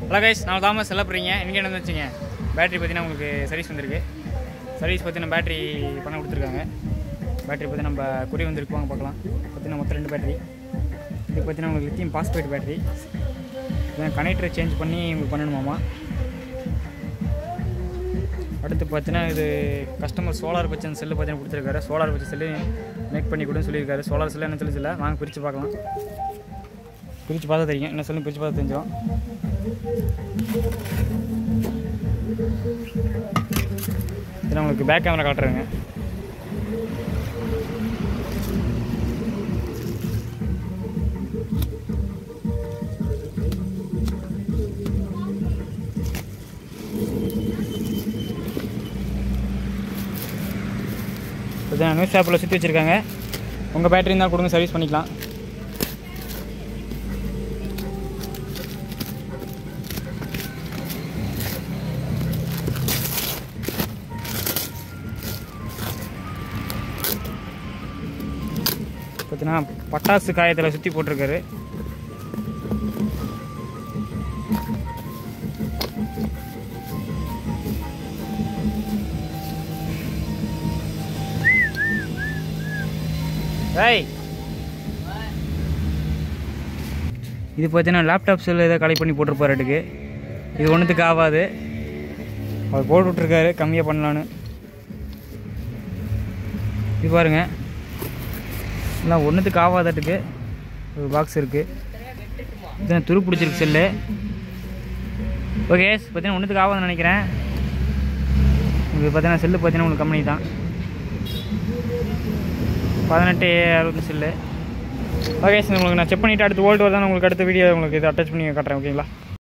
hello guys நான் Thomas செல்ல போகிறீங்க இன்றைக்கி என்ன வச்சுங்க பேட்டரி பார்த்தீங்கன்னா உங்களுக்கு சர்வீஸ் வந்திருக்கு சர்வீஸ் பார்த்தீங்கன்னா பேட்டரி பண்ண கொடுத்துருக்காங்க பேட்டரி பற்றி நம்ம குறி வந்திருக்கு வாங்க பார்க்கலாம் பார்த்தீங்கன்னா மொத்தம் ரெண்டு பேட்டரி இது பார்த்தீங்கன்னா உங்களுக்கு லித்தியம் பாஸ்பேட் பேட்டரி கனெக்டரை சேஞ்ச் பண்ணி உங்களுக்கு பண்ணணுமாமா அடுத்து பார்த்தீங்கன்னா இது கஸ்டமர் சோலார் வச்சு அந்த செல்லு பார்த்தீங்கன்னா கொடுத்துருக்காரு சோலார் வச்ச செல்லு மேக் பண்ணி கொடுன்னு சொல்லியிருக்காரு சோலார் செல்லு என்ன சொல்லி சொல்ல வாங்க பிரித்து பார்க்கலாம் பிரித்து பார்த்தா தெரியும் என்ன சொல்லி பிரித்து பார்த்தா தெரிஞ்சிடும் இது நான் உங்களுக்கு பேக் கேமரா காட்டுறேங்க இதுதான் நியூஸ் பேப்பரில் சுற்றி வச்சுருக்காங்க உங்கள் பேட்டரி இருந்தால் கொடுங்க சர்வீஸ் பண்ணிக்கலாம் பார்த்தீங்கன்னா பட்டாசு காயத்தில் சுற்றி போட்டிருக்காரு ஏய் இது பார்த்தீங்கன்னா லேப்டாப் செல் ஏதோ கலெக்ட் பண்ணி போட்டிருப்பாருட்டுக்கு இது ஒன்றுத்துக்கு ஆகாது அவர் போட்டு விட்ருக்காரு கம்மியாக பண்ணலான்னு இது பாருங்க எல்லாம் ஒன்றுத்துக்கு ஆகாதட்டுக்கு ஒரு பாக்ஸ் இருக்குது இதுதான் துரு பிடிச்சிருக்கு செல்லு ஓகே பார்த்தீங்கன்னா ஒன்றுத்துக்கு ஆகாதுன்னு நினைக்கிறேன் உங்களுக்கு பார்த்தீங்கன்னா செல்லு பார்த்தீங்கன்னா உங்களுக்கு கம்பெனி தான் பதினெட்டு அறுபது செல்லு ஓகே சார் உங்களுக்கு நான் செக் பண்ணிவிட்டு அடுத்து ஓல்டு வருதான் உங்களுக்கு அடுத்த வீடியோ உங்களுக்கு இது அட்டாச் பண்ணி காட்டுறேன் ஓகேங்களா